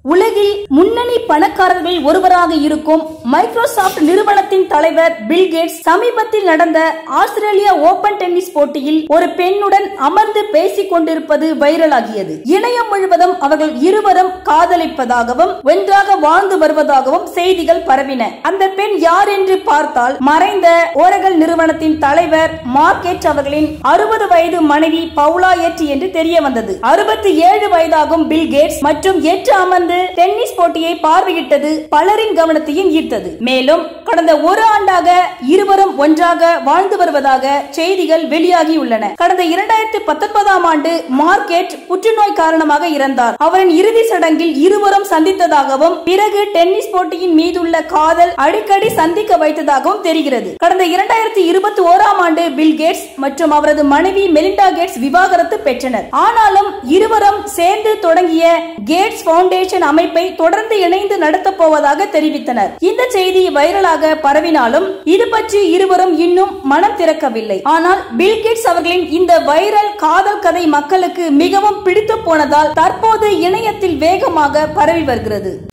உலகில் முன்னணி பணக்காரர்கள் ஒருவராக இருக்கும் மைக்ரோசாப்ட் நிறுவனத்தின் தலைவர் பில் கேட்ஸ் சமீபத்தில் நடந்த ஆஸ்திரேலிய ஓபன் டென்னிஸ் போட்டியில் ஒரு பெண்ணுடன் அமர்ந்து பேசிக் கொண்டிருப்பது வைரலாகியது இணையம் முழுவதும் அவர்கள் இருவரும் காதலிப்பதாகவும் ஒன்றாக வாழ்ந்து வருவதாகவும் செய்திகள் பரவின அந்த பெண் யார் என்று பார்த்தால் மறைந்த ஓரகல் நிறுவனத்தின் தலைவர் மார்க்கெட் அவர்களின் அறுபது வயது மனைவி பவுலா எட்டி என்று தெரிய வந்தது அறுபத்தி ஏழு வயதாகும் பில் கேட்ஸ் மற்றும் எட்டு அமர்ந்து டென்னிஸ் போட்டியை பார்வையிட்டது பலரின் கவனத்தையும் ஈர்த்தது மேலும் கடந்த ஒரு ஆண்டாக இருவரும் ஒன்றாக வாழ்ந்து வருவதாக செய்திகள் வெளியாகியுள்ளன கடந்த இரண்டாயிரத்தி பத்தொன்பதாம் ஆண்டு மார்க்கெட் புற்றுநோய் காரணமாக இறந்தார் அவரின் இறுதி சடங்கில் இருவரும் சந்தித்ததாகவும் பிறகு டென்னிஸ் போட்டியின் மீதுள்ள காதல் அடிக்கடி சந்திக்க வைத்ததாகவும் தெரிகிறது கடந்த இரண்டாயிரத்தி இருபத்தி ஓராம் ஆண்டு பில் கேட்ஸ் மற்றும் அவரது மனைவி மெலிண்டா கேட்ஸ் விவாகரத்து பெற்றனர் ஆனாலும் இருவரும் சேர்ந்து தொடங்கிய கேட்ஸ் பவுண்டேஷன் அமைப்பை தொடர்ந்து இணைந்து நடத்தப் போவதாக தெரிவித்தனர் இந்த செய்தி வைரலாக பரவினாலும் இது பற்றி இருவரும் இன்னும் மனம் திறக்கவில்லை ஆனால் பில் கேட்ஸ் அவர்களின் இந்த வைரல் காதல் கதை மக்களுக்கு மிகவும் பிடித்து போனதால் தற்போது இணையத்தில் வேகமாக பரவி வருகிறது